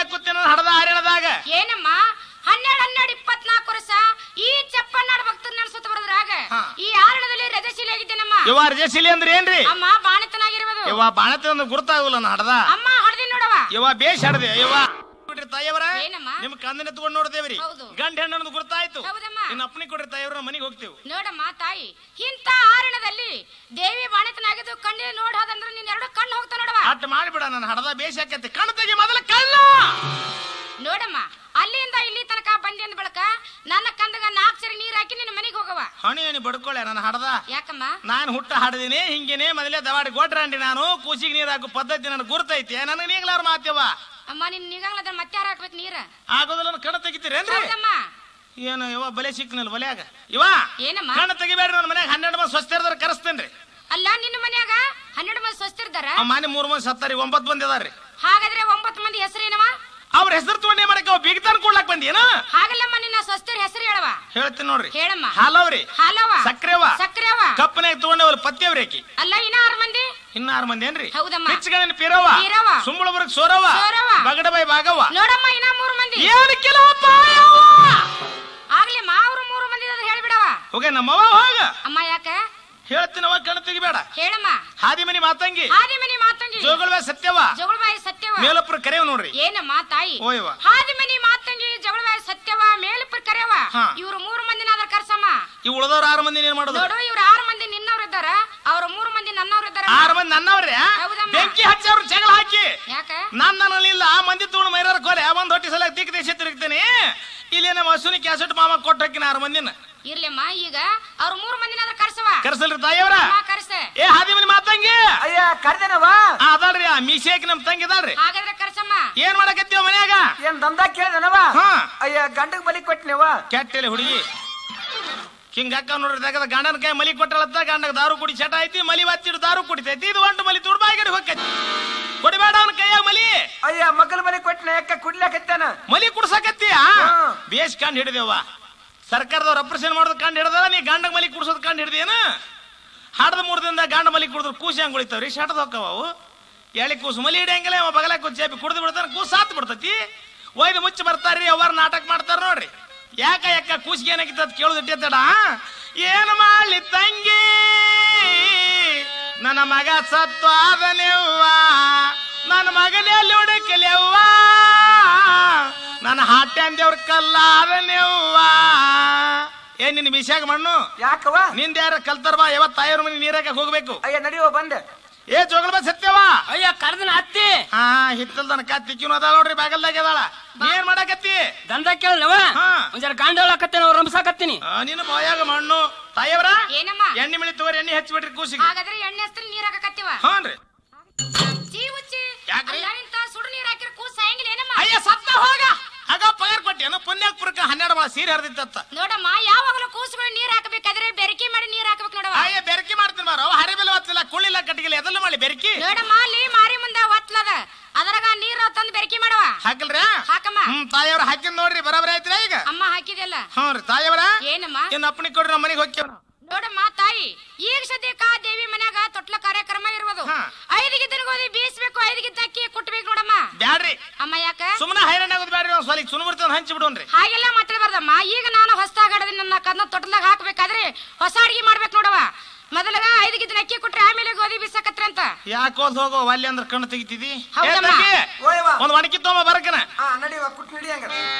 ಕೂತೇನ ಹಡದ ಹರಿಣದಾಗ ಏನಮ್ಮ ಹನ್ನೆರಡು ಹನ್ನೆರಡು ಇಪ್ಪತ್ನಾಲ್ಕು ವರ್ಷ ಈ ಚಪ್ಪನ್ನಾಡ ಭಕ್ತನ ನೆನ್ಸುತ್ತ ಬರೋದ್ರಾಗ ಹಾ. ಈ ಆರಣದಲ್ಲಿ ರಜಶೀಲಿ ಆಗಿದ್ದೇನಮ್ಮ ಇವ ರಜಶಿಲಿ ಅಂದ್ರೆ ಏನ್ರಿ ಅಮ್ಮ ಬಾಣತನಾಗಿರುವುದು ಇವ ಬಾಣತಿ ಒಂದು ಗುರುತಾಗಲ್ಲ ನಾ ಹಡದ ಅಮ್ಮ ಹೊಡೆದಿ ನೋಡವ ಇವ ಬೇಷ್ ಹಡದೆ ಇವ ಬಿಡ್ರಿ ತಾಯಿಯವರ ಏನಮ್ಮ? ನಿಮ್ ಕಂದನ ತಗೊಂಡ್ ನೋಡ್ತೇವ್ರಿ ಹೌದು. ಗಂಡ ಹೆಣ್ಣು ಗುರುತಾಯ್ತು ಹೌದಮ್ಮ. ಇನ್ನು ಅಪ್ಪನಿ ಕೊಡ್ರಿ ತಾಯಿಯವ್ರ ಮನೆಗೆ ಹೋಗ್ತೇವೆ ನೋಡಮ್ಮ ತಾಯಿ ಇಂಥ ಆರಣದಲ್ಲಿ ದೇವಿ ಬಾಣತನಾಗಿದ್ದು ಕಣ್ಣಿನ ನೋಡ್ ಹೋದಂದ್ರೆ ನೀನ್ ಎರಡು ಕಣ್ಣು ಹೋಗ್ತಾ ನೋಡವ ಅಟ್ ಮಾಡಿಬಿಡ ನನ್ನ ಹಡದ ಬೇಷ್ ಆಕೈತಿ ಕಣ್ ತೆಗಿ ಮೊದಲ ಕಳ್ಳ ನೋಡಮ್ಮ ಅಲ್ಲಿಂದ ಇಲ್ಲಿ ತನಕ ಬಂದಿ ಅಂದ ಬಳಕ ನನ್ನ ಕಂದಗ ನಾಲ್ಕು ಸರಿ ನೀರ್ ಹಾಕಿ ನಿನ್ನ ಮನೆಗೆ ಹೋಗವ ಹಣಿ ಹಣಿ ಬಡ್ಕೊಳ್ಳೆ ನನ್ನ ಹಡದ ಯಾಕಮ್ಮ ನಾನು ಹುಟ್ಟ ಹಾಡದಿನಿ ಹಿಂಗೇನೆ ಮೊದಲೇ ದವಾಡಿ ಗೊಟ್ರಂಡಿ ನಾನು ಕೂಸಿಗೆ ನೀರ್ ಹಾಕೋ ಪದ್ಧತಿ ನನಗೆ ಗುರ್ತೈತಿ ನನಗೆ ನೀಗ್ಲಾರ ಮಾತ್ಯವ ಅಮ್ಮ ನಿನ್ ನಿಗಂಗ್ಲದ ಮತ್ತೆ ಯಾರು ಹಾಕ್ಬೇಕು ನೀರ ಆಗೋದಿಲ್ಲ ನನ್ನ ಕಣ ತೆಗಿತೀರೇನ್ರಿ ಹೌದಮ್ಮ ಏನು ಇವ ಬಲೆ ಸಿಕ್ನಲ್ ಬಲ್ಯಾಗ ಇವ ಏನಮ್ಮ ಕಣ್ಣ ತೆಗಿಬೇಡ್ರಿ ನನ್ನ ಮನ್ಯಾಗ ಹನ್ನೆರಡು ಮಂದಿ ಸ್ವಸ್ಥ ಇರ್ದಾರ ಕರೆಸ್ತೇನ್ರಿ ಅಲ್ಲ ನಿನ್ನ ಮನ್ಯಾಗ ಹನ್ನೆರಡು ಮಂದಿ ಸ್ವಸ್ಥಿರ್ದಾರ ಆ ಮಾನೆ ಮೂರ್ ಮಂದಿ ಸತ್ತಾರಿ ಒಂಬತ್ತು ಮಂದಿ ಅದಾರ್ರಿ ಹಾಗಾದ್ರೆ ಒಂಬತ್ತು ಮಂದಿ ಹೆಸರೇನವ ಅವ್ರ ಹೆಸರು ತಗೊಂಡೇ ಮಾಡಕ್ಕೆ ಅವ್ ಬಿಗ್ತಾನ ಕೊಡ್ಲಾಕ್ ಬಂದೇನ ಹಾಗಲ್ಲಮ್ಮ ನಿನ್ನ ಸ್ವಸ್ಥರ ಹೆಸರು ಹೇಳವ ಹೇಳ್ತೀನಿ ನೋಡ್ರಿ ಹೇಳಮ್ಮ ಹಾಲವ್ರಿ ಹಾಲವ ಸಕ್ರೆವ ಸಕ್ರೆವ ಕಪ್ಪನಾಗ ತಗೊಂಡೇವಲ್ಲ ಪತ್ಯವ್ರಿ ಆಕಿ ಅಲ್ಲ ಇನ್ನ ಆರು ಮಂದಿ ಇನ್ನ ಆರು ಮಂದಿ ಏನ್ರಿ ಹೌದಮ್ಮ. ಪಿಚ್ಚಗಣ ಪೀರವ ಪೀರವ್ವ. ಸುಂಬಳಬರ್ಗ್ ಸೋರವ ಸೋರವ್ವ. ಬಗಡಬೈ ಭಾಗವ ನೋಡಮ್ಮ ಇನ್ನ ಮೂರು ಮಂದಿ ಏನು ಕೆಲವ ಪಾಯವ್ವ ಆಗ್ಲಿ ಮಾವ್ರು ಮೂರು ಮಂದಿ ಅದ್ರ ಹೇಳ್ಬಿಡವ ಹೋಗ ನಮ್ಮವ ಹೋಗ ಅಮ್ಮ ಯಾಕ ಹೇಳ್ತೀನವ ಕಣ ತೆಗಿಬೇಡ ಹೇಳಮ್ಮ ಹಾದಿ ಮನಿ ಮಾತಂಗಿ ಹಾದಿಮನಿ ಮಾತಂಗಿ ಜೋಗಳವ ಸತ್ಯವ ಜಗಳಬಾಯಿ ಸತ್ಯವ ಮೇಲೊಬ್ರು ಕರೆಯವ ನೋಡ್ರಿ ಏನಮ್ಮ ತಾಯಿ ಓಯವ್ವ. ಹಾದಿಮನಿ ಮಾತಂಗಿ ಜಗಳಬಾಯಿ ಸತ್ಯವ ಮೇಲಪ್ಪರ್ ಕರೆಯವ ಹಾ. ಇವ್ರು ಮೂರು ಮಂದಿನ ಅದ್ರ ಕರ್ಸಮ್ಮ ಈ ಉಳದವ್ರ ಆರು ಮಂದಿ ಏನ್ ಮಾಡೋದು ನೋಡು ಇವ್ರು ಆರು ಮಂದಿ ನಿನ್ನವ್ರು ಇದ್ದಾರ ಅವ್ರ ಮೂರು ಮಂದಿ ನನ್ನವ್ರು ಇದ್ದಾರ ಆರು ಮಂದಿ ನನ್ನವ್ರೆ ಹೌದಮ್ಮ. ಬೆಂಕಿ ಹಚ್ಚವ್ರು ಜಗಳ ಹಾಕಿ ಯಾಕ ನಾನ್ ನನ್ನಲ್ಲಿ ಆ ಮಂದಿ ತಗೊಂಡು ಮೈರಾರ ಕೋಲೆ ಒಂದ್ ಹೊಟ್ಟಿ ಸಲ ದಿಕ್ ದೇಶ ತಿರುಗ್ತೇನೆ ಇಲ್ಲಿ ನಮ್ಮ ಹಸುನಿ ಕ್ಯಾಸೆಟ್ ಮಾಮ ಕೊಟ್ಟು ಹಾಕಿನ ಆರು ಮಂದಿನ ಇರ್ಲಿಮ್ಮ ಈಗ ಅವ್ರ ಮೂರು ಮಂದಿನ ಅದ್ರ ಕರ್ಸವ ಕರ್ಸಲ್ರಿ ತಾಯಿಯವ್ರ ಅಮ್ಮ ಕರ್ಸ ಏ ಹಾದಿ ಮನಿ ಮಾತಂಗಿ ಅಯ್ಯ ಕರ್ದೇನವ ಆ, ಅದಾಳ್ರಿ ಆ ಮೀಸೆಕ್ ನಮ್ ತಂಗಿ ಅದಾಳ್ರಿ ಹಾಗಾದ್ರೆ ಕರ್ಸಮ್ಮ ಏನ್ ಮಾಡಕತ್ತೀವ ಮನ್ಯಾಗ ಏನ್ ದಂದ ಕೇಳ್ದನವ ಹಾ. ಅಯ್ಯ ಗಂಡಗ್ ಬಲಿ ಕೊಟ್ಟಿನವ ಕೆಟ್ಟೆಲೆ ಹುಡುಗಿ ಹಿಂಗ ಅಕ್ಕ ನೋಡ್ರಿ ತೆಗದ ಗಂಡನ ಕೈ ಮಲಿ ಕೊಟ್ಟಳತ್ತ ಗಂಡಗ ದಾರು ಕುಡಿ ಚಟ ಐತಿ ಮಲಿ ಒತ್ತಿಡು ದಾರು ಕುಡಿತೈತಿ ಇದು ಒಂಟು ಮಲಿ ತುಡ್ಬಾಗಿಡಿ ಹೊಕ್ಕೈತಿ ಕೊಡಿಬೇಡ ಅವನ ಕೈಯಾಗ ಮಲಿ ಅಯ್ಯ ಮಗಲ್ ಬಲಿ ಕೊಟ್ಟಿನ ಯಾಕ ಕುಡ್ಲಾಕತ್ತಾನ ಮಲಿ ಕುಡ್ಸಕತ್ತೀಯ ಹಾ. ಬೇಸ್ ಕಂಡು ಹಿಡಿದೇವ ಸರ್ಕಾರದವ್ರು ಅಪ್ರೇಷನ್ ಮಾಡೋದ್ ಕಂಡು ಹಿಡ್ದಾರ ನೀ ಗಂಡ ಮಲಿ ಕುಡ್ಸೋದ್ ಕಂಡು ಹಿಡ್ದೇನ ಹಾಡದ ಮೂರ್ ದಿನದ ಗಂಡ ಮಲಿ ಕುಡಿದ್ರು ಕೂಸಿ ಹಂಗ್ ಉಳಿತಾವ್ರಿ ಶಟದ ಹೊಕ್ಕವ ಅವು ಎಳಿ ಕೂಸು ಮಲಿ ಹಿಡಿಯಂಗಿಲ್ಲ ಅವ ಬಗಲ ಕೂಸಿ ಜಾಬಿ ಕುಡ್ದು ಬಿಡ್ತಾನ ಕೂಸು ಸಾತ್ ಬಿಡ್ತತಿ ಒಯ್ದು ಮುಚ್ಚಿ ಬರ್ತಾರ್ರಿ ಅವ್ರ ನಾಟಕ ಮಾಡ್ತಾರ ನೋಡ್ರಿ ಯಾಕ ಯಾಕ ಕೂಸಿಗೆ ಏನಾಗಿತ್ತ ಅಂತ ಕೇಳೋದು ಇಟ್ಟಿರ್ತಡ ಏನು ಮಾಡ್ಲಿ ತಂಗಿ ನನ್ನ ಮಗ ಸತ್ತು ಆದನೆವ್ವ ನನ್ನ ಮಗನೆಲ್ಲಿ ಹುಡುಕಲೆವ್ವ ನನ್ನ ಹಾಟ್ಯಾಂದೇವ್ರ ಕಲ್ಲಾದನೆವ್ವ ಏನ್ ನಿನ್ ಮಿಸ್ಯಾಗ ಮಣ್ಣು ಯಾಕವ ನಿಂದ ಯಾರ ಕಲ್ತಾರ ಬಾ ಯಾವತ್ ತಾಯಿಯವ್ರ ಮನೆ ನೀರಾಗ ಹೋಗ್ಬೇಕು ಅಯ್ಯ ನಡಿಯೋ ಬಂದೆ ಏ ಜೋಗಳ ಸತ್ಯವ ಅಯ್ಯ ಕರ್ದನ ಅತ್ತಿ ಹಾ ಹಿತ್ತಲ್ದನ ಕತ್ತಿಕ್ಕಿನ ಅದಾಳ ನೋಡ್ರಿ ಬಾಗಲ್ದಾಗ ಅದಾಳ ನೀ ಏನ್ ಮಾಡಕತ್ತಿ ದಂದ ಕೇಳನವ ಹಾ. ಒಂದ್ ಜರ ಗಾಂಡ ಹೇಳಕತ್ತೇನೆ ಅವ್ರು ರಂಬಸಾಕತ್ತೀನಿ ಆ, ನಿನ್ನ ಬಾಯಾಗ ಮಣ್ಣು ತಾಯಿಯವ್ರ ಏನಮ್ಮ ಎಣ್ಣೆ ಮಿಳಿ ತಗೋರಿ ಎಣ್ಣೆ ಹಚ್ಚಿಬಿಡ್ರಿ ಕೂಸಿಗೆ ಹಾಗಾದ್ರೆ ಎಣ್ಣೆ ಹಸ್ತ್ರ ನೀರ್ ಹಾಕಕತ್ತೀವ ಹ್ಞೂನ್ರಿ ಚೀ ಉಚ್ಚಿ ಯಾಕ್ರಿ? ಅಲ್ಲ ಇಂತ ಸುಡು ನೀರ್ ಹಾಕಿರ ಕೂಸ್ ಸಾಯಂಗಿಲ್ಲ ಏನಮ್ಮ ಅಯ್ಯ ಸತ್ತ ಹೋಗ ಆಗ ಪಗಾರ ಕೊಟ್ಟೇನು ಪುಣ್ಯಾಕ್ಪುರಕ್ಕೆ ಹನ್ನೆರಡು ಮಾಸ ಸೀರೆ ಹರಿದಿತ್ತ ನೋಡಮ್ಮ ಯಾವಾಗಲೂ ಕೂಸುಗಳು ನೀರ್ ಹಾಕಬೇಕಾದ್ರೆ ಬೆರಕೆ ಮಾಡಿ ನೀರ್ ಹಾಕ್ಬೇಕು ನೋಡವ ಅಯ್ಯ ಬೆರಕಿ ಮಾಡ್ತೀನಿ ಮಾರೋ ಹರಿಬೆಲ್ಲ ಹೊತ್ತಿಲ್ಲ ಕುಳ್ಳಿಲ್ಲ ಕಟ್ಟಿಗಿಲ್ಲ ಎದಲ್ಲ ಮಾಡಿ ಬೆರಕಿ ನೋಡಮ್ಮ ಅಲ್ಲಿ ಮಾರಿ ಮುಂದ ಒತ್ಲದ ಅದ್ರಾಗ ನೀರ್ ತಂದು ಬೆರಕೆ ಮಾಡವ ಹಾಕಲ್ರಿ ಹಾಕಮ್ಮ ಹ್ಮ್ ತಾಯಿಯವ್ರ ಹಾಕಿದ್ ನೋಡ್ರಿ ಬರಾಬರಿ ಆಯ್ತಿರ ಈಗ ಅಮ್ಮ ಹಾಕಿದೆಲ್ಲ ಹ್ಞೂ ರೀ ತಾಯಿಯವ್ರ ಏನಮ್ಮ ಇನ್ನು ಅಪ್ಪನಿ ಕೊಡ್ರಿ ನಮ್ಮ ಮನೆಗೆ ಹೋಗ್ತೇವ ನೋಡಮ್ಮ ತಾಯಿ ಈಗ ಸದ್ಯಕ್ಕ ದೇವಿ ಮನ್ಯಾಗ ತೊಟ್ಲ ಕಾರ್ಯಕ್ರಮ ಇರುವುದು ಹಾ. ಐದಿಗೆ ಗೋಧಿ ಬೀಸ್ಬೇಕು ಐದಿಗೆ ಅಕ್ಕಿ ಕುಟ್ಬೇಕು ನೋಡಮ್ಮ ಬ್ಯಾಡ್ರಿ ಅಮ್ಮ ಯಾಕ ಸುಮ್ಮನೆ ಹೈರಾಣ ಆಗೋದು ಬ್ಯಾಡ್ರಿ ಒಂದ್ ಸ್ವಲ್ಪ ಸುಣ್ಣು ಬರ್ತದ ಹಂಚಿ ಬಿಡೋನ್ರಿ ಹಾಗೆಲ್ಲ ಮಾತಾಡಬಾರ್ದಮ್ಮ ಈಗ ನಾನು ಹೊಸದಾಗಡದ ನನ್ನ ಕದ್ನ ತೊಟ್ಲದಾಗ ಹಾಕ್ಬೇಕಾದ್ರೆ ಹೊಸ ಅಡಿಗೆ ಮಾಡ್ಬೇಕು ನೋಡವ ಮೊದಲಾಗ ಐದು ಗಿದ್ದ ಅಕ್ಕಿ ಕೊಟ್ರೆ ಆಮೇಲೆ ಗೋಧಿ ಬೀಸಕತ್ರ ಅಂತ ಯಾಕೋ ಹೋಗೋ ಅಲ್ಲಿ ಅಂದ್ರೆ ಕಣ್ಣು ತೆಗಿತಿದಿ ಹೌದಮ್ಮ. ಓಯವ್ವ ಒಂದ್ ಒಣಕಿ ತೊಗೊಂಬ ಬರಕನ ಹಾ ನಡಿಯವ ಕುಟ್ ನಡಿ ಹಂಗ